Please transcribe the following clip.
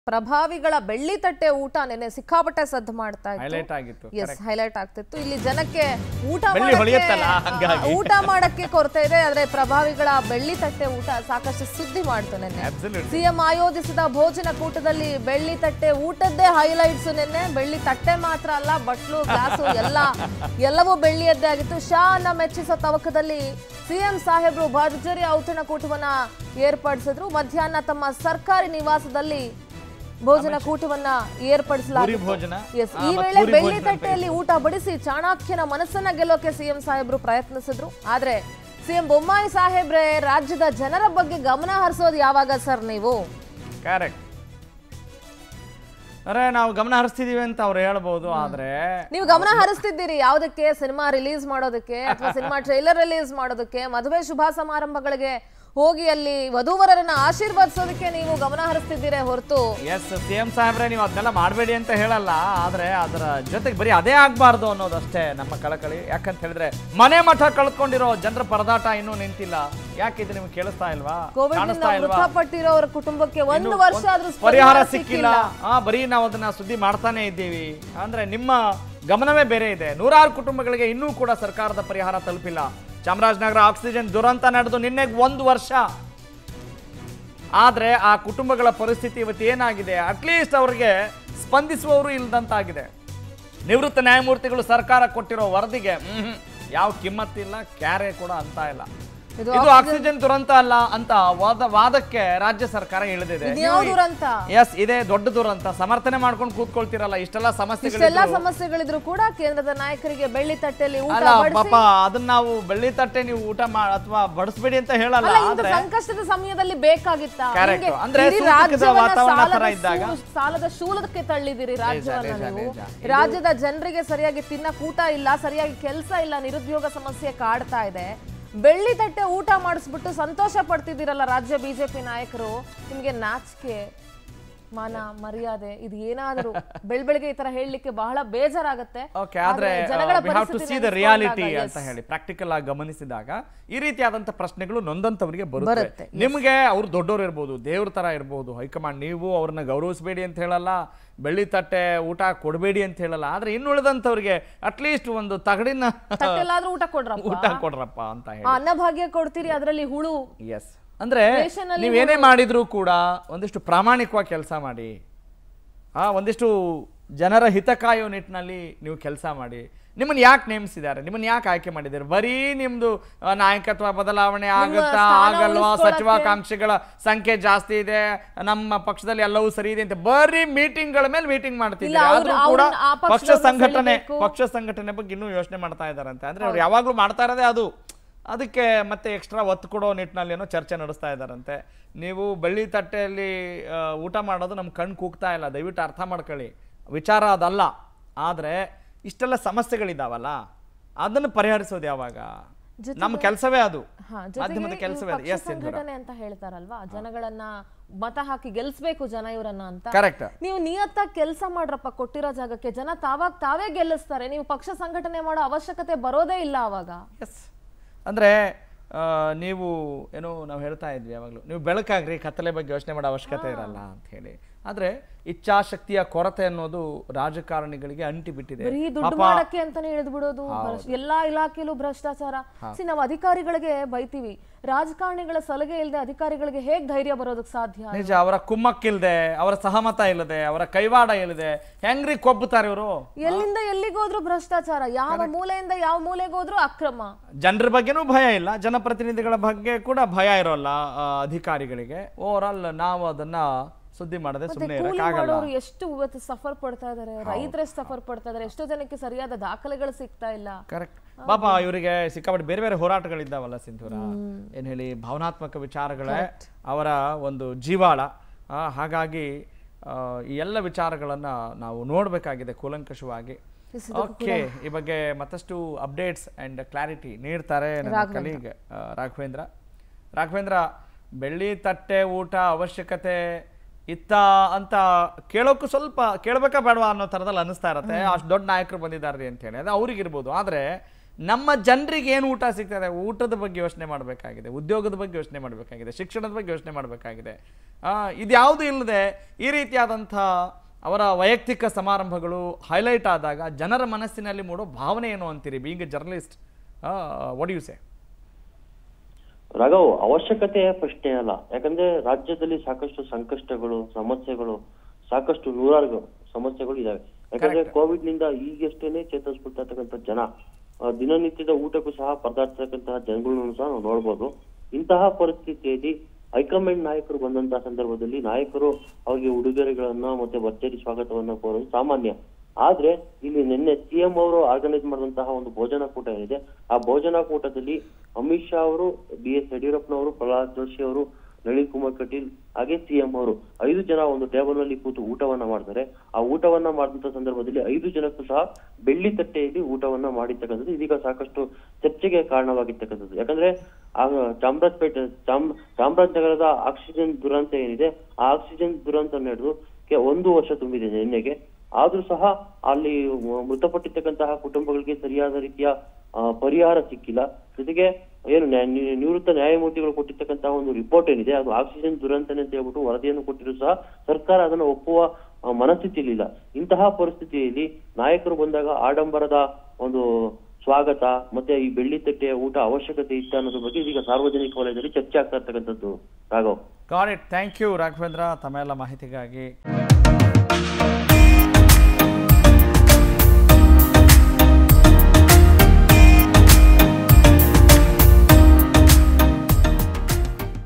ಪ್ರಭಾವಿಗಳ ಬೆಳ್ಳಿ ತಟ್ಟೆ ಊಟ ನೆನೆ ಸಿಕ್ಕಾಪಟ್ಟೆ ಸದ್ದು ಮಾಡ್ತಾ ಇತ್ತು ಹೈಲೈಟ್ ಆಗಿತ್ತು ಎಸ್ ಹೈಲೈಟ್ ಆಗ್ತಿತ್ತು ಇಲ್ಲಿ ಜನಕ್ಕೆ ಊಟ ಬೆಳ್ಳಿ ಮಾಡಕ್ಕೆ, ಹೊಳೆಯುತ್ತಲ್ಲ, ಆ, ಹಂಗಾಗಿ. ಊಟ ಮಾಡಕ್ಕೆ ಕೊರತೆ ಇದೆ ಆದ್ರೆ ಪ್ರಭಾವಿಗಳ ಬೆಳ್ಳಿ ತಟ್ಟೆ ಊಟ ಸಾಕಷ್ಟು ಸುದ್ದಿ ಮಾಡ್ತು ನೆನ್ನೆ Absolutely. ಸಿಎಂ ಆಯೋಜಿಸಿದ ಭೋಜನ ಕೂಟದಲ್ಲಿ ಬೆಳ್ಳಿ ತಟ್ಟೆ ಊಟದ್ದೇ ಹೈಲೈಟ್ಸ್ ನಿನ್ನೆ ಬೆಳ್ಳಿ ತಟ್ಟೆ ಮಾತ್ರ ಅಲ್ಲ ಬಟ್ಲು ಗ್ಲಾಸು ಎಲ್ಲ ಎಲ್ಲವೂ ಬೆಳ್ಳಿಯದ್ದೇ ಆಗಿತ್ತು ಶಾ ಅನ್ನ ಮೆಚ್ಚಿಸೋ ತವಕದಲ್ಲಿ ಸಿಎಂ ಸಾಹೇಬ್ರು ಭರ್ಜರಿ ಔತಣಕೂಟವನ್ನ ಏರ್ಪಡಿಸಿದ್ರು ಮಧ್ಯಾಹ್ನ ತಮ್ಮ ಸರ್ಕಾರಿ ನಿವಾಸದಲ್ಲಿ ಭೋಜನ ಕೂಟವನ್ನ ಏರ್ಪಡಿಸಲಾಗಿತ್ತು ಪೂರಿ ಭೋಜನ ಎಸ್ ಆ, ಈ ಮತ್ತ್ ವೇಳೆ ಪೂರಿ ಬೆಳ್ಳಿ ಭೋಜನ ತಟ್ಟೆಯಲ್ಲಿ ಊಟ ಬಡಿಸಿ ಚಾಣಾಕ್ಯನ ಮನಸ್ಸನ್ನ ಗೆಲ್ಲೋಕೆ ಸಿಎಂ ಸಾಹೇಬ್ರು ಪ್ರಯತ್ನಿಸಿದ್ರು ಆದ್ರೆ ಸಿಎಂ ಬೊಮ್ಮಾಯಿ ಸಾಹೇಬ್ರೆ ರಾಜ್ಯದ ಜನರ ಬಗ್ಗೆ ಗಮನ ಹರಿಸೋದು ಯಾವಾಗ ಸರ್ ನೀವು ಕರೆಕ್ಟ್ ಅರೆ ನಾವು ಗಮನ ಹರಿಸ್ತಿದೀವಿ ಅಂತ ಅವ್ರು ಹೇಳ್ಬೋದು ಆದ್ರೆ ನೀವು ಗಮನ ಹರಿಸ್ತಿದ್ದೀರಿ ಯಾವುದಕ್ಕೆ ಸಿನಿಮಾ ರಿಲೀಸ್ ಮಾಡೋದಕ್ಕೆ ಅಥವಾ ಸಿನಿಮಾ ಟ್ರೈಲರ್ ರಿಲೀಸ್ ಮಾಡೋದಕ್ಕೆ ಮದುವೆ ಶುಭ ಸಮಾರಂಭಗಳಿಗೆ ಹೋಗಿ ಅಲ್ಲಿ ವಧೂವರರನ್ನ ಆಶೀರ್ವದಿಸೋದಕ್ಕೆ ನೀವು ಗಮನ ಹರಿಸ್ತಿದ್ದೀರೇ ಹೊರತು ಎಸ್ ಸಿ ಎಂ ಸಾಹೇಬ್ರೆ ನೀವು ಅದನ್ನೆಲ್ಲ ಮಾಡಬೇಡಿ ಅಂತ ಹೇಳಲ್ಲ ಆದ್ರೆ ಅದರ ಜೊತೆಗೆ ಬರೀ ಅದೇ ಆಗ್ಬಾರ್ದು ಅನ್ನೋದಷ್ಟೇ ನಮ್ಮ ಕಳಕಳಿ ಯಾಕಂತ ಹೇಳಿದ್ರೆ ಮನೆ ಮಠ ಕಳ್ಕೊಂಡಿರೋ ಜನರ ಪರದಾಟ ಇನ್ನೂ ನಿಂತಿಲ್ಲ ಯಾಕೆ ಇದು ನಿಮ್ಗೆ ಕೇಳಿಸ್ತಾ ಇಲ್ವಾ ಕೋವಿಡ್ ನಿಂದ ಕಾಣಿಸ್ತಾ ಇಲ್ವಾ ಮೃತಪಟ್ಟಿರೋರ ಕುಟುಂಬಕ್ಕೆ ಒಂದು ಇನ್ನು ವರ್ಷ ಒಂದ್ ಆದ್ರೂ ಪರಿಹಾರ ಸಿಕ್ಕಿಲ್ಲ ಆ ಬರೀ ನಾವು ಅದನ್ನ ಸುದ್ದಿ ಮಾಡ್ತಾನೆ ಇದ್ದೀವಿ ಅಂದ್ರೆ ನಿಮ್ಮ ಗಮನವೇ ಬೇರೆ ಇದೆ ನೂರಾರು ಕುಟುಂಬಗಳಿಗೆ ಇನ್ನೂ ಕೂಡ ಸರ್ಕಾರದ ಪರಿಹಾರ ತಲುಪಿಲ್ಲ ಚಾಮರಾಜನಗರ ಆಕ್ಸಿಜನ್ ದುರಂತ ನಡೆದು ನಿನ್ನೆ ಒಂದು ವರ್ಷ ಆದ್ರೆ ಆ ಕುಟುಂಬಗಳ ಪರಿಸ್ಥಿತಿ ಇವತ್ತು ಏನಾಗಿದೆ ಅಟ್ಲೀಸ್ಟ್ ಅವ್ರಿಗೆ ಸ್ಪಂದಿಸುವವರು ಇಲ್ದಂತಾಗಿದೆ ನಿವೃತ್ತ ನ್ಯಾಯಮೂರ್ತಿಗಳು ಸರ್ಕಾರ ಕೊಟ್ಟಿರೋ ವರದಿಗೆ ಮ್ಹೂ, ಯಾವ ಕಿಮ್ಮತ್ತಿಲ್ಲ ಕ್ಯಾರೆ ಕೂಡ ಅಂತ ಇಲ್ಲ ಇದು ಇದು ಆಕ್ಸಿಜನ್ ದುರಂತ ಅಲ್ಲ ಅಂತ ವಾದ ವಾದಕ್ಕೆ ರಾಜ್ಯ ಸರ್ಕಾರ ಇಳಿದಿದೆ ಇದ್ಯಾವ ದುರಂತ ಎಸ್ ಇದೇ ದೊಡ್ಡ ದುರಂತ ಸಮರ್ಥನೆ ಮಾಡ್ಕೊಂಡು ಕೂತ್ಕೊಳ್ತಿರಲ್ಲ ಇಷ್ಟೆಲ್ಲ ಸಮಸ್ಯೆಗಳು ಇಷ್ಟೆಲ್ಲ ಸಮಸ್ಯೆಗಳಿದ್ರು ಕೂಡ ಕೇಂದ್ರದ ನಾಯಕರಿಗೆ ಬೆಳ್ಳಿ ತಟ್ಟೆಯಲ್ಲಿ ಊಟ ಅಲ್ಲ ಬಡಿಸಿ ಪಾಪ ಅದನ್ನ ನಾವು ಬೆಳ್ಳಿ ತಟ್ಟೆ ನೀವು ಊಟ ಮಾ ಅಥವಾ ಬಡಿಸ್ಬೇಡಿ ಅಂತ ಹೇಳಲ್ಲ ಅಲ್ಲ ಇಂಥ ಆದ್ರೆ ಸಂಕಷ್ಟದ ಸಮಯದಲ್ಲಿ ಬೇಕಾಗಿತ್ತ Correct. ನಿಮ್ಗೆ ಅಂದ್ರೆ ಇಡೀ ಸೂಕ್ತದ ರಾಜ್ಯವನ್ನ ವಾತಾವರಣ ಸಾಲದ ತರ ಇದ್ದಾಗ. ಸೂ- ಸಾಲದ ಶೂಲಕ್ಕೆ ತಳ್ಳಿದಿರಿ ರಾಜ್ಯವನ್ನ ನಿಜ, ನೀವು ನಿಜ. ರಾಜ್ಯದ ಜನರಿಗೆ ಸರಿಯಾಗಿ ತಿನ್ನಕ್ ಊಟ ಇಲ್ಲ ಸರಿಯಾಗಿ ಕೆಲಸ ಇಲ್ಲ ನಿರುದ್ಯೋಗ ಸಮಸ್ಯೆ ಕಾಡ್ತಾ ಇದೆ ಬೆಳ್ಳಿ ತಟ್ಟೆ ಊಟ ಮಾಡಿಸ್ಬಿಟ್ಟು ಸಂತೋಷ ಪಡ್ತಿದ್ದೀರಲ್ಲ ರಾಜ್ಯ ಬಿಜೆಪಿ ನಾಯಕರು ನಿಮ್ಗೆ ನಾಚಿಕೆ ಮಾನ ಮರ್ಯಾದೆ ಇದು ಏನಾದರೂ ಬೆಳ್ ಬೆಳಗ್ಗೆ ಈ ತರ ಹೇಳಲಿಕ್ಕೆ ಬಹಳ ಬೇಜಾರಾಗತ್ತೆ ಓಕೆ ಆದ್ರೆ ಜನಗಳ we have to see the ಪರಿಸ್ಥಿತಿನ ರಿಯಾಲಿಟಿ ನೆನೆಸ್ಕೊಂಡಾಗ, ಅಂತ yes. ಹೇಳಿ ಪ್ರಾಕ್ಟಿಕಲ್ ಆಗಿ ಗಮನಿಸಿದಾಗ ಈ ರೀತಿಯಾದಂತ ಪ್ರಶ್ನೆಗಳು ನೊಂದಂತವರಿಗೆ ಬರುತ್ತೆ, ಬರುತ್ತೆ ನಿಮಗೆ ಅವ್ರು ದೊಡ್ಡವರು ಇರ್ಬೋದು ದೇವ್ರ ತರ ಇರ್ಬೋದು ಹೈಕಮಾಂಡ್ ನೀವು ಅವ್ರನ್ನ ಗೌರವಿಸಬೇಡಿ ಅಂತ ಹೇಳಲ್ಲ ಬೆಳ್ಳಿ ತಟ್ಟೆ ಊಟ ಕೊಡಬೇಡಿ ಅಂತ ಹೇಳಲ್ಲ ಆದ್ರೆ ಇನ್ನುಳಿದಂಥವ್ರಿಗೆ ಅಟ್ಲೀಸ್ಟ್ ಒಂದು ತಗಡಿನ ತಟ್ಟೆಲ್ಲಾದ್ರೂ ಊಟ ಕೊಡ್ರಪ್ಪ ಊಟ ಕೊಡ್ರಪ್ಪ ಅಂತ ಹೇಳಿ ಆ ಅನ್ನಭಾಗ್ಯ ಕೊಡ್ತೀರಿ ಅದರಲ್ಲಿ ಹುಳು ಎಸ್ ಅಂದ್ರೆ ರೇಷನಲ್ಲಿ ನೀವೇನೇ ಮಾಡಿದ್ರೂ ಕೂಡ ಒಂದಿಷ್ಟು ಪ್ರಾಮಾಣಿಕವಾಗಿ ಕೆಲಸ ಮಾಡಿ ಆ ಒಂದಿಷ್ಟು ಜನರ ಹಿತ ಕಾಯೋ ನಿಟ್ಟಿನಲ್ಲಿ ನೀವು ಕೆಲಸ ಮಾಡಿ ನಿಮ್ಮನ್ನ ಯಾಕೆ ನೇಮಿಸಿದ್ದಾರೆ ನಿಮ್ಮನ್ನ ಯಾಕೆ ಆಯ್ಕೆ ಮಾಡಿದ್ದಾರೆ ಬರೀ ನಿಮ್ದು ಆ, ನಾಯಕತ್ವ ಬದಲಾವಣೆ ಆಗುತ್ತಾ ಸ್ಥಾನ ಆಗಲ್ವಾ ಉಳಿಸ್ಕೊಳಕ್ಕೆ. ಸಚಿವಾಕಾಂಕ್ಷಿಗಳ ಸಂಖ್ಯೆ ಜಾಸ್ತಿ ಇದೆ ನಮ್ಮ ಪಕ್ಷದಲ್ಲಿ ಎಲ್ಲವೂ ಸರಿ ಇದೆ ಅಂತ ಬರೀ ಮೀಟಿಂಗ್ಗಳ ಮೇಲೆ ಮೀಟಿಂಗ್ ಮಾಡ್ತಿದ್ದಾರೆ ಇಲ್ಲ, ಅವ್ರು- ಆದ್ರೂ ಕೂಡ ಅವ್ರನ್ನ ಆ ಪಕ್ಷ ಪಕ್ಷದವ್ರನ್ನ ಸಂಘಟನೆ ಸೆಳಿಬೇಕು. ಪಕ್ಷ ಸಂಘಟನೆ ಬಗ್ಗೆ ಇನ್ನೂ ಯೋಚನೆ ಮಾಡ್ತಾ ಇದ್ದಾರಂತೆ ಅಂದ್ರೆ ಅವ್ರು ಯಾವಾಗ್ಲೂ ಮಾಡ್ತಾ ಇರೋದೇ ಅದು ಅದಕ್ಕೆ ಮತ್ತೆ ಎಕ್ಸ್ಟ್ರಾ ಒತ್ತು ಕೊಡೋ ನಿಟ್ಟಿನಲ್ಲಿ ಏನೋ ಚರ್ಚೆ ನಡೆಸ್ತಾ ಇದ್ದಾರಂತೆ ನೀವು ಬೆಳ್ಳಿ ತಟ್ಟೆಯಲ್ಲಿ ಆ, ಊಟ ಮಾಡೋದು ನಮ್ಮ ಕಣ್ಣು ಕೂಗ್ತಾ ಇಲ್ಲ ದಯವಿಟ್ಟು ಅರ್ಥ ಮಾಡ್ಕೊಳ್ಳಿ ವಿಚಾರ ಅದಲ್ಲ ಆದ್ರೆ ಇಷ್ಟೆಲ್ಲ ಸಮಸ್ಯೆಗಳಿದಾವಲ್ಲ ಅದನ್ನು ಪರಿಹರಿಸೋದು ಯಾವಾಗ ನಮ್ಮ ಕೆಲಸವೇ ಅದು ಹಾ, ಮಾಧ್ಯಮದ ಜೊತೆಗೆ ಕೆಲಸವೇ ಇವ್ರು ಅದು ಪಕ್ಷ ಎಸ್ ಸಂಘಟನೆ ಅಂತ ಹೇಳ್ತಾರಲ್ವಾ ಜನಗಳನ್ನ ಮತ ಹಾಕಿ ಗೆಲ್ಸ್ಬೇಕು ಜನ ಇವರನ್ನ ಅಂತ ಕರೆಕ್ಟ್ ನೀವು ನಿಯತ್ತಾಗಿ ಕೆಲಸ ಮಾಡ್ರಪ್ಪ ಕೊಟ್ಟಿರೋ ಜಾಗಕ್ಕೆ ಜನ ತಾವಾಗ ತಾವೇ ಗೆಲ್ಲಿಸ್ತಾರೆ ನೀವು ಪಕ್ಷ ಸಂಘಟನೆ ಮಾಡೋ ಅವಶ್ಯಕತೆ ಬರೋದೇ ಇಲ್ಲ ಅವಾಗ ಎಸ್ ಅಂದರೆ ನೀವು ಏನೋ ನಾವು ಹೇಳ್ತಾ ಇದ್ವಿ ಯಾವಾಗಲೂ ನೀವು ಬೆಳಕಾಗ್ರಿ ಕತ್ತಲೆ ಬಗ್ಗೆ ಯೋಚನೆ ಮಾಡೋ ಅವಶ್ಯಕತೆ ಇರಲ್ಲ ಅಂತ ಹೇಳಿ ಆದರೆ ಇಚ್ಛಾಶಕ್ತಿಯ ಕೊರತೆ ಅನ್ನೋದು ರಾಜಕಾರಣಿಗಳಿಗೆ ಅಂಟಿ ಬಿಟ್ಟಿದೆ ಬರೀ ದುಡ್ಡು ಮಾಡಕ್ಕೆ ಅಂತಾನೆ ಇಳಿದು ಬಿಡೋದು ಭ್ರಷ್ಟ- ಎಲ್ಲಾ ಇಲಾಖೆಯಲ್ಲೂ ಭ್ರಷ್ಟಾಚಾರ ಸಿ ನಾವು ಅಧಿಕಾರಿಗಳಿಗೆ ಬೈತೀವಿ ರಾಜಕಾರಣಿಗಳ ಸಲಹೆ ಇಲ್ಲದೆ ಅಧಿಕಾರಿಗಳಿಗೆ ಹೇಗ್ ಧೈರ್ಯ ಬರೋದಕ್ಕೆ ಸಾಧ್ಯ ನಿಜ ಅವರ ಕುಮ್ಮಕ್ಕಿಲ್ದೆ ಅವರ ಸಹಮತ ಇಲ್ಲದೆ ಅವರ ಕೈವಾಡ ಇಲ್ಲದೆ ಹೆಂಗ್ರಿ ಕೊಬ್ಬುತ್ತಾರೆ ಇವರು ಎಲ್ಲಿಂದ ಎಲ್ಲಿಗೋದ್ರು ಭ್ರಷ್ಟಾಚಾರ ಯಾವ ಮೂಲೆಯಿಂದ ಯಾವ ಮೂಲೆಗೆ ಹೋದ್ರು ಅಕ್ರಮ ಜನರ ಬಗ್ಗೆನೂ ಭಯ ಇಲ್ಲ ಜನಪ್ರತಿನಿಧಿಗಳ ಬಗ್ಗೆ ಕೂಡ ಭಯ ಇರೋಲ್ಲ ಆ, ಅಧಿಕಾರಿಗಳಿಗೆ ಓವರ್ ಆಲ್ ನಾವು ಅದನ್ನ ಸುದ್ದಿ ಮಾಡದೆ ಸುಮ್ಮನೆ ಕೂಲಿ ಇರೋಕ್ಕಾಗಲ್ಲ ಮಾಡೋರು ಎಷ್ಟು ಇವತ್ತು ಸಫರ್ ಪಡ್ತಾ ಇದಾರೆ ರೈತರು ಸಫರ್ ಪಡ್ತಾ ಇದಾರೆ ಎಷ್ಟೋ ಜನಕ್ಕೆ ಸರಿಯಾದ ದಾಖಲೆಗಳು ಸಿಗ್ತಾ ಇಲ್ಲ ಕರೆಕ್ಟ್ ಪಾಪ ಇವರಿಗೆ ಸಿಕ್ಕಾಪಟ್ಟೆ ಬೇರೆ ಬೇರೆ ಹೋರಾಟಗಳಿದ್ದಾವಲ್ಲ ಸಿಂಧೂರ ಏನ್ ಹೇಳಿ ಭಾವನಾತ್ಮಕ ವಿಚಾರಗಳೇ ಅವರ ಒಂದು ಜೀವಾಳ ಆ, ಹಾಗಾಗಿ ಆ, ಈ ಎಲ್ಲ ವಿಚಾರಗಳನ್ನ ನಾವು ನೋಡಬೇಕಾಗಿದೆ ಕೂಲಂಕಷವಾಗಿ ಓಕೆ ಈ ಬಗ್ಗೆ ಮತ್ತಷ್ಟು ಅಪ್ಡೇಟ್ಸ್ ಅಂಡ್ ಕ್ಲಾರಿಟಿ ನೀಡ್ತಾರೆ ನನ್ನ ಕಲೀಗ್ ರಾಘವೇಂದ್ರ ರಾಘವೇಂದ್ರ ಬೆಳ್ಳಿ ತಟ್ಟೆ ಊಟ ಅವಶ್ಯಕತೆ ಇತ್ತ ಅಂತ ಕೇಳೋಕ್ಕೂ ಸ್ವಲ್ಪ ಕೇಳಬೇಕಾ ಬೇಡವಾ ಅನ್ನೋ ಥರದಲ್ಲಿ ಅನಿಸ್ತಾ ಇರತ್ತೆ ಅಷ್ಟು ದೊಡ್ಡ ನಾಯಕರು ಬಂದಿದ್ದಾರೆ ಅಂತ ಹೇಳಿ ಅದು ಅವ್ರಿಗಿರ್ಬೋದು ಆದರೆ ನಮ್ಮ ಜನರಿಗೆ ಏನು ಊಟ ಸಿಗ್ತದೆ ಊಟದ ಬಗ್ಗೆ ಯೋಚನೆ ಮಾಡಬೇಕಾಗಿದೆ ಉದ್ಯೋಗದ ಬಗ್ಗೆ ಯೋಚನೆ ಮಾಡಬೇಕಾಗಿದೆ ಶಿಕ್ಷಣದ ಬಗ್ಗೆ ಯೋಚನೆ ಮಾಡಬೇಕಾಗಿದೆ ಇದ್ಯಾವುದು ಇಲ್ಲದೆ ಈ ರೀತಿಯಾದಂಥ ಅವರ ವೈಯಕ್ತಿಕ ಸಮಾರಂಭಗಳು ಹೈಲೈಟ್ ಆದಾಗ ಜನರ ಮನಸ್ಸಿನಲ್ಲಿ ಮೂಡೋ ಭಾವನೆ ಏನು ಅಂತೀರಿ being a journalist what you say Raghav ಅವಶ್ಯಕತೆ ಪ್ರಶ್ನೆ ಅಲ್ಲ ಯಾಕಂದ್ರೆ ರಾಜ್ಯದಲ್ಲಿ ಸಾಕಷ್ಟು ಸಂಕಷ್ಟಗಳು ಸಮಸ್ಯೆಗಳು ಸಾಕಷ್ಟು ನೂರಾರು ಸಮಸ್ಯೆಗಳು ಇದಾವೆ ಯಾಕಂದ್ರೆ ಕೋವಿಡ್ ನಿಂದ ಈಗಷ್ಟೇನೆ ಚೇತರಿಸ್ಕೊಳ್ತಾ ಇರ್ತಕ್ಕಂಥ ಜನ ಆ, ದಿನನಿತ್ಯದ ಊಟಕ್ಕೂ ಸಹ ಪರದಾಡ್ತಕ್ಕಂತಹ ಜನಗಳನ್ನು ಸಹ ನಾವು ನೋಡ್ಬೋದು ಇಂತಹ ಪರಿಸ್ಥಿತಿಯಲ್ಲಿ ಹೈಕಮಾಂಡ್ ನಾಯಕರು ಬಂದಂತಹ ಸಂದರ್ಭದಲ್ಲಿ ನಾಯಕರು ಅವರಿಗೆ ಉಡುಗೊರೆಗಳನ್ನ ಮತ್ತೆ ಭರ್ಜರಿ ಸ್ವಾಗತವನ್ನ ಕೋರೋದು ಸಾಮಾನ್ಯ ಆದ್ರೆ ಇಲ್ಲಿ ನಿನ್ನೆ ಸಿಎಂ ಅವರು ಆರ್ಗನೈಸ್ ಮಾಡಿದಂತಹ ಒಂದು ಭೋಜನಾ ಕೂಟ ಏನಿದೆ ಆ ಭೋಜನಾ ಕೂಟದಲ್ಲಿ ಅಮಿತ್ ಶಾ ಅವರು ಬಿ ಎಸ್ ಯಡಿಯೂರಪ್ಪನವರು ಪ್ರಹ್ಲಾದ್ ಜೋಶಿ ಅವರು ನಳಿನ್ ಕುಮಾರ್ ಕಟೀಲ್ ಹಾಗೆ ಸಿಎಂ ಅವರು ಐದು ಜನ ಒಂದು ಟೇಬಲ್ ನಲ್ಲಿ ಕೂತು ಊಟವನ್ನ ಮಾಡ್ತಾರೆ ಆ ಊಟವನ್ನ ಮಾಡಿದಂತ ಸಂದರ್ಭದಲ್ಲಿ ಐದು ಜನಕ್ಕೂ ಸಹ ಬೆಳ್ಳಿ ತಟ್ಟೆಯಲ್ಲಿ ಊಟವನ್ನ ಮಾಡಿರ್ತಕ್ಕಂಥದ್ದು ಇದೀಗ ಸಾಕಷ್ಟು ಚರ್ಚೆಗೆ ಕಾರಣವಾಗಿರ್ತಕ್ಕಂಥದ್ದು ಯಾಕಂದ್ರೆ ಆ ಚಾಮರಾಜಪೇಟೆ ಚಾಮ್ ಚಾಮರಾಜನಗರದ ಆಕ್ಸಿಜನ್ ದುರಂತ ಏನಿದೆ ಆ ಆಕ್ಸಿಜನ್ ದುರಂತ ನಡೆದು ಕೆ- ಒಂದು ವರ್ಷ ತುಂಬಿದೆ ನಿನ್ನೆಗೆ ಆದ್ರೂ ಸಹ ಅಲ್ಲಿ ಮೃತಪಟ್ಟಿರ್ತಕ್ಕಂತಹ ಕುಟುಂಬಗಳಿಗೆ ಸರಿಯಾದ ರೀತಿಯ ಆ, ಪರಿಹಾರ ಸಿಕ್ಕಿಲ್ಲ ಜೊತೆಗೆ ಏನು ನ್ಯಾ- ನಿ- ನಿವೃತ್ತ ನ್ಯಾಯಮೂರ್ತಿಗಳು ಕೊಟ್ಟಿರ್ತಕ್ಕಂತಹ ಒಂದು ರಿಪೋರ್ಟ್ ಏನಿದೆ ಅದು ಆಕ್ಸಿಜನ್ ದುರಂತನೆ ಅಂತ ಹೇಳ್ಬಿಟ್ಟು ವರದಿಯನ್ನು ಕೊಟ್ಟಿದ್ರು ಸಹ ಸರ್ಕಾರ ಅದನ್ನು ಒಪ್ಪುವ ಆ, ಮನಸ್ಥಿತಿಯಲ್ಲಿಲ್ಲ ಇಂತಹ ಪರಿಸ್ಥಿತಿಯಲ್ಲಿ ನಾಯಕರು ಬಂದಾಗ ಆಡಂಬರದ ಒಂದು ಸ್ವಾಗತ ಮತ್ತೆ ಈ ಬೆಳ್ಳಿ ತಟ್ಟೆಯ ಊಟ ಅವಶ್ಯಕತೆ ಇತ್ತ ಅನ್ನೋದ್ರ ಬಗ್ಗೆ ಇದೀಗ ಸಾರ್ವಜನಿಕ ವಲಯದಲ್ಲಿ ಚರ್ಚೆ ಆಗ್ತಾ ಇರ್ತಕ್ಕಂಥದ್ದು Raghav god it thank you Raghavendra ತಮ್ಮೆಲ್ಲ ಮಾಹಿತಿಗಾಗಿ